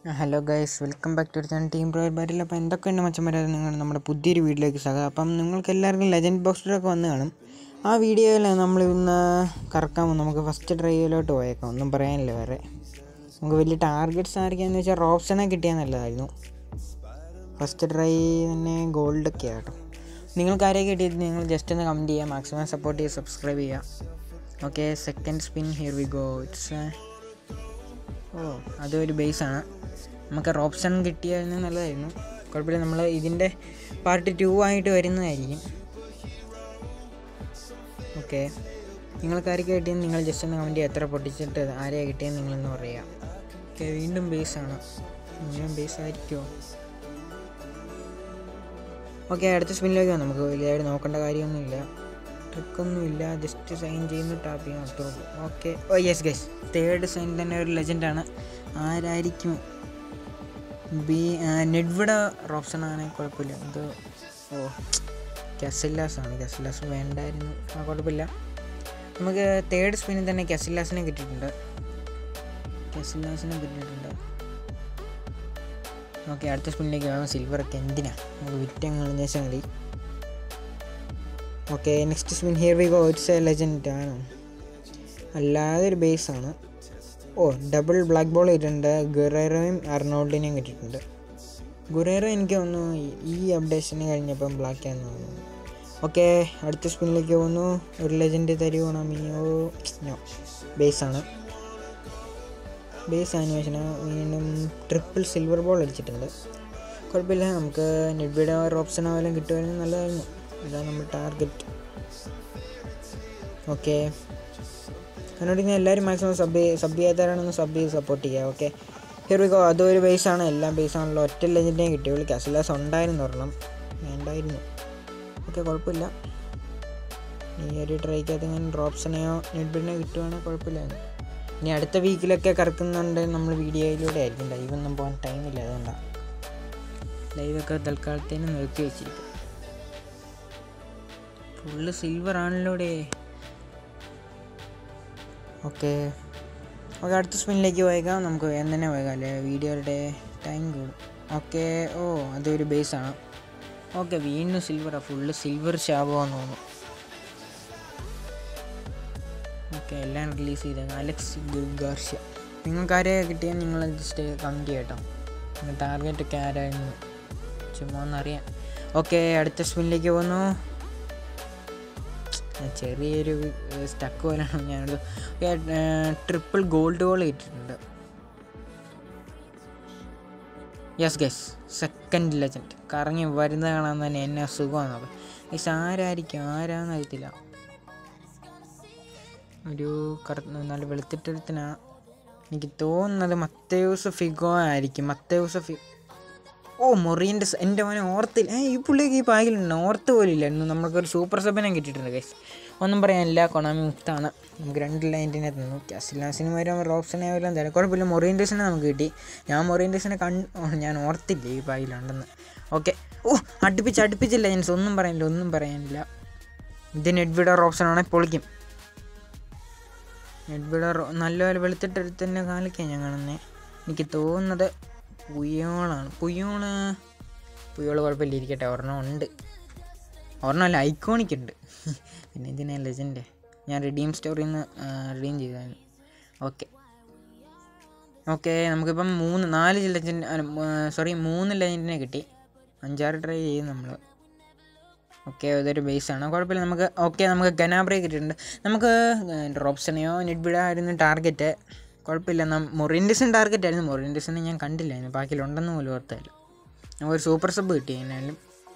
Hello guys welcome back to channel team royal battle അപ്പോൾ എന്തൊക്കെയുണ്ട് മച്ചന്മാരെ നിങ്ങൾ നമ്മുടെ പുതിയൊരു വീഡിയോയിലേക്ക് സ്വാഗതം അപ്പം നിങ്ങൾക്ക് എല്ലാവർക്കും ലെജൻഡ് ബോക്സിലൊക്കെ വന്ന് കാണും ആ വീഡിയോയിൽ നമ്മൾ ഇന്ന് കറക്കാൻ പോകും നമുക്ക് ഫസ്റ്റ് ഡ്രൈവിലോട്ട് പോയേക്കാം ഒന്നും പറയാനില്ല വേറെ നമുക്ക് വലിയ ടാർഗറ്റ്സ് ആയിരിക്കാന്ന് വെച്ചാൽ റോപ്ഷനെ കിട്ടിയാൽ നല്ലതായിരുന്നു ഫസ്റ്റ് ഡ്രൈ തന്നെ ഗോൾഡൊക്കെ ആട്ടോ നിങ്ങൾക്ക് ആരെയൊക്കെ കിട്ടിയത് നിങ്ങൾ ജസ്റ്റ് ഒന്ന് കമൻറ്റ് ചെയ്യുക മാക്സിമം സപ്പോർട്ട് ചെയ്യുക സബ്സ്ക്രൈബ് ചെയ്യുക okay second spin here we go it's oh അതൊരു ബേസാണ് നമുക്ക് റോപ്ഷൻ കിട്ടിയായിരുന്നു നല്ലതായിരുന്നു കുഴപ്പമില്ല നമ്മൾ ഇതിൻ്റെ പാർട്ട് ടു ആയിട്ട് വരുന്നതായിരിക്കും ഓക്കെ നിങ്ങൾക്ക് ആരൊക്കെ കിട്ടിയെന്ന് നിങ്ങൾ ജസ്റ്റ് ഒന്ന് കമൻറ്റ് ചെയ്യുക എത്ര പൊട്ടിച്ചിട്ട് ആരെയാണ് കിട്ടിയെന്ന് നിങ്ങളൊന്ന് പറയുക ഓക്കെ വീണ്ടും ബേസാണ് വീണ്ടും ബേസ് ആയിരിക്കുമോ ഓക്കെ അടുത്ത സ്പിന്നിലേക്ക് വാ നമുക്ക് വലിയതായിട്ട് നോക്കേണ്ട കാര്യമൊന്നുമില്ല ട്രിക്കൊന്നുമില്ല ജസ്റ്റ് സൈൻ ചെയ്യുന്നു ടാപ്പ് ചെയ്യാൻ അത്രേ ഉള്ളൂ okay oh yes guys third sign തന്നെ ഒരു ലെജൻഡാണ് ആരായിരിക്കും ബി നെഡ്വിഡ റോപ്ഷൻ ആണെങ്കിൽ കുഴപ്പമില്ല ഇത് ഓ കസില്ലാസ് ആണ് കസില്ലാസ് വേണ്ടായിരുന്നു ആ കുഴപ്പമില്ല നമുക്ക് തേർഡ് സ്പിന്നിൽ തന്നെ കസില്ലാസിനെ കിട്ടിയിട്ടുണ്ട് കസില്ലാസിനെ കിട്ടിയിട്ടുണ്ട് ഓക്കെ അടുത്ത സ്പിന്നിലേക്ക് വേണം സിൽവറൊക്കെ എന്തിനാ നമുക്ക് വിറ്റങ്ങ് കളഞ്ഞ ശേഷം മതി okay next spin here we go it's a legend ആണ് അല്ലാതെ ഒരു ബേസ് ആണ് ഓ ഡബിൾ ബ്ലാക്ക് ബോൾ ഇട്ടിട്ടുണ്ട് ഗുറേറോയും അർണോൾഡിനെയും കിട്ടിയിട്ടുണ്ട് ഗുറേറോ എനിക്ക് തോന്നുന്നു ഈ അപ്ഡേഷന് കഴിഞ്ഞപ്പം ബ്ലാക്ക് ആണെന്ന് തോന്നുന്നു ഓക്കെ അടുത്ത സ്പിന്നിലേക്ക് പോകുന്നു ഒരു ലെജൻഡ് തരുവാണോ മീയോ നോ ബേസാണ് ബേസ് ആനിമേഷന് വീണ്ടും ട്രിപ്പിൾ സിൽവർ ബോൾ അടിച്ചിട്ടുണ്ട് കുഴപ്പമില്ല നമുക്ക് നെഡ്ബിയുടെ ഒരു ഓപ്ഷനോ വല്ലതും കിട്ടുമായിരുന്നു നല്ലതായിരുന്നു ഇതാണ് നമ്മൾ ടാർഗറ്റ് ഓക്കെ അതിനോട് ഇനി എല്ലാവരും മാക്സിമം സബ് സബ് ചെയ്യാത്തവരാണെന്ന് സബ് ചെയ്ത് സപ്പോർട്ട് ചെയ്യുക ഓക്കെ ഹിയർ വി ഗോ അതൊരു ബേസാണ് എല്ലാം ബേസാണല്ലോ ഒറ്റ ലെജൻഡിനെ കിട്ടിയുള്ളൂ കസിലാസ് ഉണ്ടായിരുന്നു ഒരെണ്ണം വേണ്ടായിരുന്നു ഓക്കെ കുഴപ്പമില്ല ഈ ഒരു ട്രൈക്കകത്ത് ഇങ്ങനെ ഡ്രോപ്സിനെയോ നെഡ്ബിഡിനെയോ കിട്ടുവാണെങ്കിൽ കുഴപ്പമില്ലായിരുന്നു ഇനി അടുത്ത വീക്കിലൊക്കെ കറക്കുന്നുണ്ട് നമ്മൾ വീഡിയോയിലൂടെ ആയിരിക്കും ലൈവൊന്നും പോകാൻ ടൈമില്ല അതുകൊണ്ടാണ് ലൈവൊക്കെ തൽക്കാലത്തേന് നിർത്തി വെച്ചിരിക്കും ഫുള്ള് സിൽവർ ആണല്ലോടെ ഓക്കെ ഓക്കെ അടുത്ത സ്പിന്നിലേക്ക് പോയേക്കാം നമുക്ക് വേഗം തന്നെ പോയേക്കാം അല്ലേ വീഡിയോയുടെ ടൈം കൂടും ഓക്കെ ഓ അതൊരു ബേസാണ് ഓക്കെ വീണ്ടും സിൽവറാണ് ഫുള്ള് സിൽവർ ശാപമാണെന്ന് തോന്നുന്നു ഓക്കെ എല്ലാം റിലീസ് ചെയ്തേക്കാം അലക്സ് ഗാർഷ്യ നിങ്ങൾക്ക് ആരെയാണ് കിട്ടിയാൽ നിങ്ങൾ ജസ്റ്റ് കമൻറ്റ് ചെയ്യട്ടോ നിങ്ങൾ ടാർഗറ്റ് ഒക്കെ ആരായിരുന്നു ചുമ്മാ ഒന്നറിയാം ഓക്കെ അടുത്ത സ്പിന്നിലേക്ക് പോകുന്നു ചെറിയൊരു സ്റ്റക്ക് പോലെയാണ് ഞാനത് ട്രിപ്പിൾ ഗോൾഡ് ഗോൾ ഇട്ടിട്ടുണ്ട് യെസ് ഗസ് സെക്കൻഡ് ലെജൻഡ് കറങ്ങി വരുന്നത് കാണാൻ തന്നെ എന്നെ സുഖമാണ് ഗസ് ആരായിരിക്കും ആരാന്ന് അറിയത്തില്ല ഒരു കറ നല്ല വെളുത്തിട്ടൊരുത്തിനാ എനിക്ക് തോന്നുന്നത് മത്തേയൂസ് ഫിഗോ ആയിരിക്കും മത്തേയൂസ് ഫി ഓ മൊറീൻ്റെ എൻ്റെ മോനെ ഓർത്തില്ല ഏ ഈ പുള്ളിക്ക് ഈ പാകിലുണ്ട് ഓർത്ത് പോലും ഇല്ലായിരുന്നു നമുക്കൊരു സൂപ്പർ സബിനെ കിട്ടിയിട്ടുണ്ട് ഗൈസ് ഒന്നും പറയാനില്ല കൊണാമി മുത്താണ് നമുക്ക് രണ്ട് ലൈൻറ്റിനെ തന്നു കാസിലാസിന് വരും റോപ്ഷനെ വരും തരാം കുഴപ്പമില്ല മൊറീൻഡേസിനെ നമുക്ക് കിട്ടി ഞാൻ മൊറീൻഡേസിനെ കൺ ഞാൻ ഓർത്തില്ല ഈ പാകിലുണ്ടെന്ന് ഓക്കെ ഓ അടുപ്പിച്ച് അടുപ്പിച്ചില്ല ജെൻസ് ഒന്നും പറയാനില്ല ഒന്നും പറയാനില്ല ഇത് നെഡ്വിഡർ ഓപ്ഷനാണെങ്കിൽ പൊളിക്കും നെഡ്വിഡർ നല്ലപോലെ വെളുത്തിട്ട് തന്നെ കാലിക്കാൻ ഞാൻ കാണുന്നത് എനിക്ക് തോന്നുന്നത് പുയോളാണ് പുയോള് പുയോള് കുഴപ്പമില്ല ഇരിക്കട്ടെ ഒരെണ്ണം ഉണ്ട് ഒരെണ്ണം അല്ല ഐക്കോണിക് ഉണ്ട് പിന്നെ ഇതിനെ ലെജൻഡ് ഞാൻ റിഡീം സ്റ്റോറിൽ നിന്ന് റിഡീം ചെയ്തായിരുന്നു ഓക്കെ ഓക്കെ നമുക്കിപ്പം മൂന്ന് നാല് ലെജൻഡ് സോറി മൂന്ന് ലെജൻഡിനെ കിട്ടി അഞ്ചാറ് ട്രൈ ചെയ്യും നമ്മൾ ഓക്കെ അതൊരു ബേസാണ് കുഴപ്പമില്ല നമുക്ക് ഓക്കെ നമുക്ക് ഗനാബ്രേ കിട്ടിയിട്ടുണ്ട് നമുക്ക് റോപ്സനെയോ നെഡ്ബിഡ ആയിരുന്നു ടാർഗറ്റ് കുഴപ്പമില്ല നം മൊറിൻഡിസിൻ ടാർഗറ്റ് ആയിരുന്നു മൊറിൻഡിസിനെ ഞാൻ കണ്ടില്ലായിരുന്നു ബാക്കിയിലുണ്ടെന്ന് പോലും ഓർത്താലും ഒരു സൂപ്പർ സബ് കിട്ടി എന്നാലും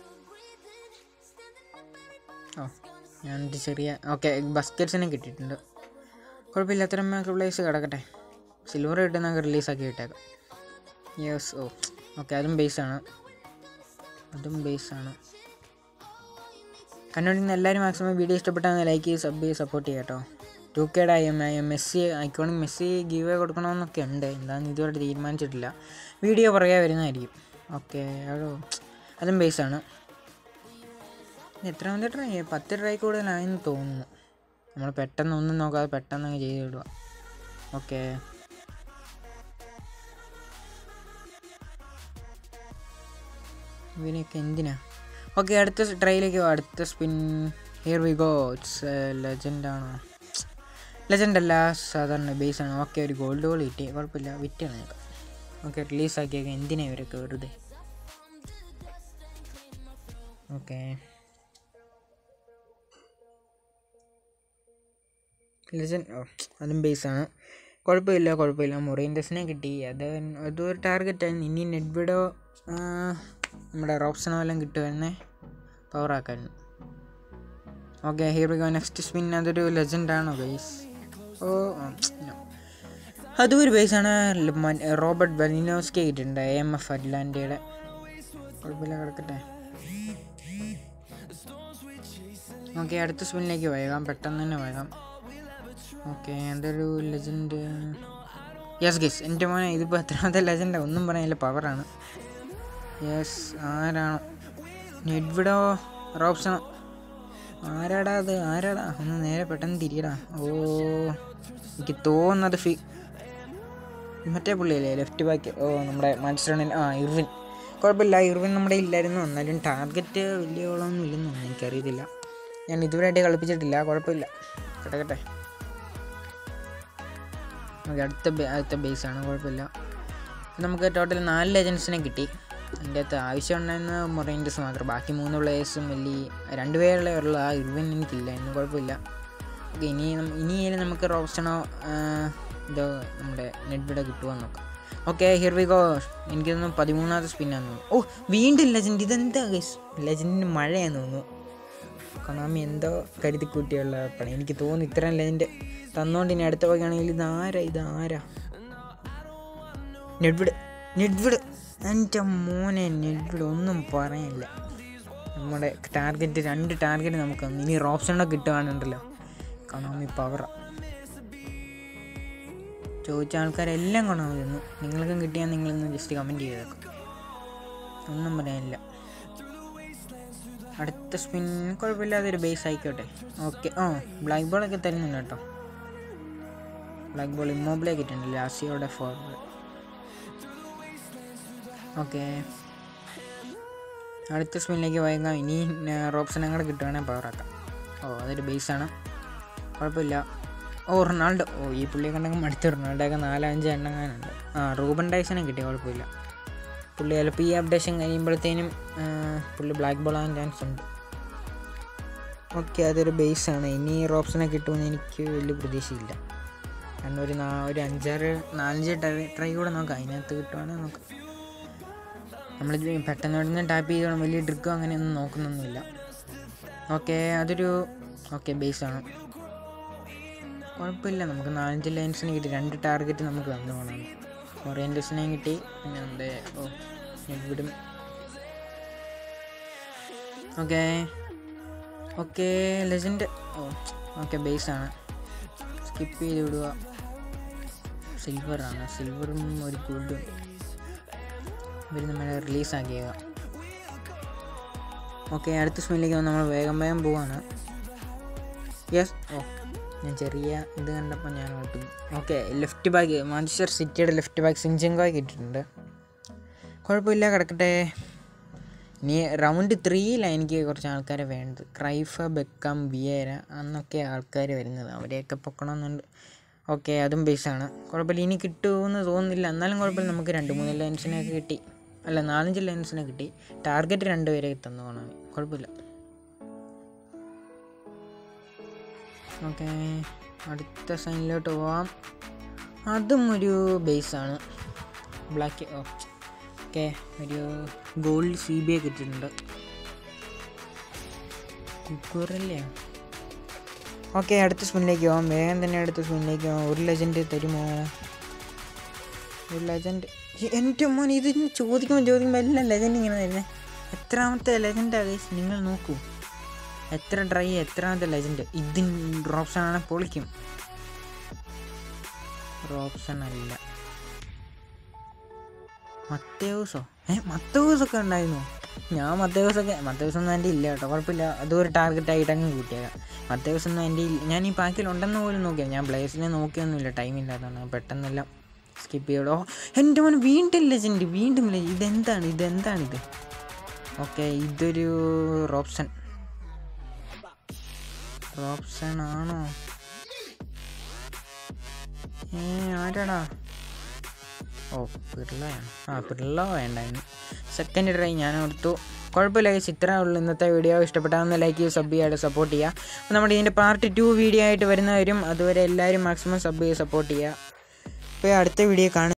ഓ ഞാൻ ചെറിയ ഓക്കെ ബസ്ക്കറ്റ്സിനെ കിട്ടിയിട്ടുണ്ട് കുഴപ്പമില്ല അത്രയും പ്ലേസ് കിടക്കട്ടെ സിൽവർ കിട്ടുന്ന റിലീസാക്കി ഇട്ടേക്കാം യെസ് ഓ ഓക്കെ അതും ബേസാണ് അതും ബേസാണ് കണ്ടുകൊണ്ടിരുന്ന എല്ലാവരും മാക്സിമം വീഡിയോ ഇഷ്ടപ്പെട്ടാൽ ലൈക്ക് ചെയ്ത് സബ് ചെയ്ത് സപ്പോർട്ട് ചെയ്യാം കേട്ടോ ടു കെയുടെ മെസ്സി ഐക്കോണിക് മെസ്സി ഗീവ് കൊടുക്കണമെന്നൊക്കെ ഉണ്ട് എന്താണെന്ന് ഇതുവരെ തീരുമാനിച്ചിട്ടില്ല വീഡിയോ പുറകെ വരുന്നതായിരിക്കും ഓക്കെ അതോ അതും ബേസാണ് എത്രാമത്തെ ട്രൈ പത്ത് ട്രൈ കൂടുതലായെന്ന് തോന്നുന്നു നമ്മൾ പെട്ടെന്ന് ഒന്നും നോക്കാതെ പെട്ടെന്ന് അങ്ങ് ചെയ്ത് വിടുക ഓക്കെ ഇവനെയൊക്കെ എന്തിനാ ഓക്കെ അടുത്ത ട്രൈയിലേക്ക് അടുത്ത spin here we go it's ലെജൻഡാണോ ലെജൻഡ് അല്ല സാധാരണ ബേസ് ആണ് ഓക്കെ ഒരു ഗോൾഡ് ഗോൾ കിട്ടി കുഴപ്പമില്ല വിറ്റാണ് ഞങ്ങൾക്ക് ഓക്കെ റിലീസാക്കിയൊക്കെ എന്തിനാ ഇവരൊക്കെ വെറുതെ ഓക്കെ ലെജൻഡ് ഓ അതും ബേസാണ് കുഴപ്പമില്ല കുഴപ്പമില്ല മൊറൈൻഡസിനെ കിട്ടി അത് അതൊരു ടാർഗറ്റാണ് ഇനി നെഡ്വിഡോ നമ്മുടെ റോപ്സണോ എല്ലാം കിട്ടുമായിരുന്നേ പവറാക്കാൻ okay here we go next spin അതൊരു ലെജൻഡാണോ ബേസ് ഓ no. അതും ഒരു ബേസാണ് റോബർട്ട് ബലിനോസ്കി കിട്ടിയിട്ടുണ്ട് എ എം എഫ് അറ്റ്ലാന്റയുടെ കുഴപ്പമില്ല കിടക്കട്ടെ ഓക്കെ അടുത്ത സ്പിന്നിലേക്ക് വേഗം പെട്ടെന്ന് തന്നെ വേഗം ഓക്കെ എന്തൊരു ലെജൻഡ് യെസ് ഗെസ് എൻ്റെ മോനെ ഇതിപ്പോൾ എത്രാമത്തെ ലെജൻഡാണ് ഒന്നും പറയാനില്ല പവറാണ് യെസ് ആരാണ് നെഡ്വിഡോ റോപ്സണോ ആരാടാ അത് ആരാടാ ഒന്ന് നേരെ പെട്ടെന്ന് തിരിയടാ ഓ എനിക്ക് തോന്നുന്നത് ഫി മറ്റേ പുള്ളിയല്ലേ ലെഫ്റ്റ് ബാക്ക് ഓ നമ്മുടെ മാൻസ്റ്ററിനിൽ ആ ഇർവിൻ കുഴപ്പമില്ല ഇർവിൻ നമ്മുടെ ഇല്ലായിരുന്നു എന്നാലും ടാർഗറ്റ് വലിയ ഓളമൊന്നും ഇല്ലെന്ന് തോന്നുന്നു എനിക്കറിയത്തില്ല ഞാൻ ഇതുവരെയായിട്ട് കളിപ്പിച്ചിട്ടില്ല കുഴപ്പമില്ല കിടക്കട്ടെ ഓക്കെ അടുത്ത ബേ- അടുത്ത ബേസാണ് കുഴപ്പമില്ല നമുക്ക് ടോട്ടൽ നാല് ലെജൻസിനെ കിട്ടി അതിൻ്റെ അകത്ത് ആവശ്യം ഉണ്ടായിരുന്ന മൊറൈൻഡസ് മാത്രം ബാക്കി മൂന്ന് പ്ലേയേഴ്സും വലിയ രണ്ട് പേരുള്ള ഉള്ള ആ ഇർവിൻ എനിക്കില്ല ഇന്ന് കുഴപ്പമില്ല ഓക്കെ ഇനി നം- ഇനിയേലും നമുക്ക് റോബ്സണോ ഇതോ നമ്മുടെ നെഡ്ബിടെ കിട്ടുമോ നോക്കാം ഓക്കെ ഹിയർ വി ഗോ എനിക്കൊന്നും പതിമൂന്നാമത്തെ സ്പിന്നാന്ന് തോന്നുന്നു ഓ വീണ്ടും ലെജൻഡ് ഇതെന്താ ഗൈസ് ലെജൻഡിന് മഴയാന്ന് തോന്നുന്നു കൊണാമി എന്തോ കരുതി കൂട്ടിയുള്ള പണി എനിക്ക് തോന്നുന്നു ഇത്രയും ലെജൻഡ് തന്നോണ്ട് ഇനി അടുത്ത വകയാണെങ്കിൽ ഇത് ആരാ ഇത് ആരാ നെഡ്വിഡ് നെഡ്വിഡ് എൻ്റെ മോനെ നെഡ്വിഡ് ഒന്നും പറയാനില്ല നമ്മുടെ ടാർഗറ്റ് രണ്ട് ടാർഗറ്റ് നമുക്ക് തന്നു. ഇനി റോപ്ഷനോ കിട്ടുകയാണുണ്ടല്ലോ കൊണാമി പവർ ചോദിച്ച ആൾക്കാരെല്ലാം കൊണാമി തന്നു നിങ്ങൾക്കും കിട്ടിയാൽ നിങ്ങളൊന്ന് ജസ്റ്റ് കമൻറ്റ് ചെയ്തേക്കും ഒന്നും പറയാനില്ല അടുത്ത സ്പിൻ കുഴപ്പമില്ലാതെ ഒരു ബേസ് ആയിക്കോട്ടെ ഓക്കെ ആ ബ്ലാക്ക് ബോളൊക്കെ തരുന്നുണ്ട് കേട്ടോ ബ്ലാക്ക് ബോൾ ഇമ്മോബിളെ കിട്ടുന്നുണ്ട് ലാസിയോടെ ഫോർവേഡ് ഓക്കെ അടുത്ത സ്പിന്നിലേക്ക് പോയേക്കാം ഇനി റോപ്സനും കൂടെ കിട്ടുവാണെങ്കിൽ പവറാക്കാം ഓ അതൊരു ബേസാണ് കുഴപ്പമില്ല ഓ റൊണാൾഡോ ഓ ഈ പുള്ളിയെ കണ്ടെങ്കിൽ മടുത്ത് റൊണാൾഡോയൊക്കെ നാലഞ്ച് എണ്ണങ്ങാനുണ്ട് ആ റൂബൻ ഡൈസനെ കിട്ടി കുഴപ്പമില്ല പുള്ളി ചിലപ്പോൾ ഈ അപ്ഡേഷൻ കഴിയുമ്പോഴത്തേനും ആ, പുള്ളി ബ്ലാക്ക് ബോൾ ആവാൻ ചാൻസ് ഉണ്ട് ഓക്കെ അതൊരു ബേസാണ് ഇനി റോപ്സനെ കിട്ടുമെന്ന് എനിക്ക് വലിയ പ്രതീക്ഷയില്ല കാരണം ഒരു നാ ഒരു അഞ്ചാറ് നാലഞ്ച് ട്രൈ ട്രൈ കൂടെ നോക്കാം അതിനകത്ത് കിട്ടുവാണെങ്കിൽ നോക്കാം നമ്മൾ പെട്ടെന്ന് പെട്ടെന്ന് ടാപ്പ് ചെയ്തോളും വലിയ ട്രിക്കോ അങ്ങനെയൊന്നും നോക്കുന്നൊന്നുമില്ല ഓക്കെ അതൊരു ഓക്കെ ബേസാണ് കുഴപ്പമില്ല നമുക്ക് നാലഞ്ച് ലൈൻസിന് കിട്ടി രണ്ട് ടാർഗറ്റ് നമുക്ക് വന്നു പോകണം ഓറിയൻറ്റസിനെയും കിട്ടി പിന്നെ നമ്മുടെ ഓ വിടും ഓക്കെ ഓക്കെ ലെജൻഡ് ഓ ഓക്കെ ബേസാണ് സ്കിപ്പ് ചെയ്ത് വിടുക സിൽവറാണ് സിൽവറും ഒരു ഗോൾഡും ഇവർ നമ്മളെ റിലീസാക്കിയത് ഓക്കെ അടുത്ത സ്മെല്ലിലേക്ക് നമ്മൾ വേഗം വേഗം പോവാണ് യെസ് ഓ ഞാൻ ചെറിയ ഇത് കണ്ടപ്പോൾ ഞാൻ ഓർത്തു ഓക്കെ ലെഫ്റ്റ് ബാക്ക് മാഞ്ചസ്റ്റർ സിറ്റിയുടെ ലെഫ്റ്റ് ബാക്ക് സിഞ്ചങ്കോയ്ക്ക് ഇട്ടിട്ടുണ്ട് കുഴപ്പമില്ല കിടക്കട്ടെ ഇനി റൗണ്ട് ത്രീയിലാണ് എനിക്ക് കുറച്ച് ആൾക്കാരെ വേണ്ടത് ക്രൈഫ ബെക്കം വിയേര അന്നൊക്കെ ആൾക്കാർ വരുന്നത് അവരെയൊക്കെ പൊക്കണമെന്നുണ്ട് ഓക്കെ അതും ബേസാണ് കുഴപ്പമില്ല ഇനി കിട്ടുമെന്ന് തോന്നുന്നില്ല എന്നാലും കുഴപ്പമില്ല നമുക്ക് രണ്ട് മൂന്ന് ലൈൻസിനെയൊക്കെ കിട്ടി അല്ല നാലഞ്ച് ലൈൻസിനെ കിട്ടി ടാർഗറ്റ് രണ്ട് പേരെ തന്നു പോകണം കുഴപ്പമില്ല ഓക്കെ അടുത്ത സൈനിലോട്ട് പോവാം അതും ഒരു ബേസാണ് ബ്ലാക്ക് ഓ ഓക്കെ ഒരു ഗോൾഡ് സി ബി ഐ കിട്ടിയിട്ടുണ്ട് കുക്കൂറല്ലേ ഓക്കെ അടുത്ത സ്പിന്നിലേക്ക് പോവാം വേഗം തന്നെ അടുത്ത സ്പിന്നിലേക്ക് പോവാം ഒരു ലെജൻഡ് തരുമോ ഒരു ലെജൻഡ് എൻ്റെ മോൻ ഇത് ചോദിക്കുമ്പോൾ ചോദിക്കുമ്പോൾ എല്ലാം ലെജൻഡ് ഇങ്ങനെ തരുന്നത് എത്രാമത്തെ ലെജൻഡാണ് ഗൈസ് നിങ്ങൾ നോക്കൂ എത്ര ഡ്രൈ എത്രാമത്തെ ലെജൻഡ് ഇതിൻ റോപ്ഷൻ ആണ് പൊളിക്കും റോപ്ഷൻ അല്ല മത്തേവൂസോ ഏ മത്തേവൂസൊക്കെ ഉണ്ടായിരുന്നു ഞാൻ മത്തേവൂസൊക്കെ മത്തേവൂസൊന്നും എൻ്റെ ഇല്ല കേട്ടോ കുഴപ്പമില്ല അതും ഒരു ടാർഗറ്റ് ആയിട്ട് അങ്ങ് കൂട്ടിയേക്കാം മത്തേവൂസൊന്നും എൻ്റെ ഇല്ല ഞാൻ ഈ പാക്കിൽ ഉണ്ടെന്ന് പോലും നോക്കിയാൽ ഞാൻ പ്ലേസിനെ നോക്കിയൊന്നുമില്ല ടൈം ഇല്ലാത്തതാണ് പെട്ടെന്നെല്ലാം സ്കിപ്പ് ചെയ്തോ എൻ്റെ മോൻ വീണ്ടും ലെജൻഡ് വീണ്ടും legend. ഇതെന്താണ് ഇതെന്താണിത് ഓക്കെ ഇതൊരു റോപ്സൺ റോപ്സൺ ആണോ ഏ ആരാടാ ഓ പിള്ളയാണ് ആ പിള്ള വേണ്ടായിരുന്നു സെക്കൻഡ് ട്രൈ ഞാൻ ഓർത്തു കുഴപ്പമില്ല guys, ഇത്രേ ഉള്ളൂ ഇന്നത്തെ വീഡിയോ ഇഷ്ടപ്പെട്ടാന്ന് ലൈക്ക് ചെയ്ത് സബ് ചെയ്യാതെ സപ്പോർട്ട് ചെയ്യുക അപ്പോൾ നമ്മുടെ ഇതിൻ്റെ പാർട്ട് ടു വീഡിയോ ആയിട്ട് വരുന്നവരും അതുവരെ എല്ലാവരും മാക്സിമം സബ് ചെയ്ത് സപ്പോർട്ട് ചെയ്യുക അപ്പോൾ അടുത്ത വീഡിയോ കാണും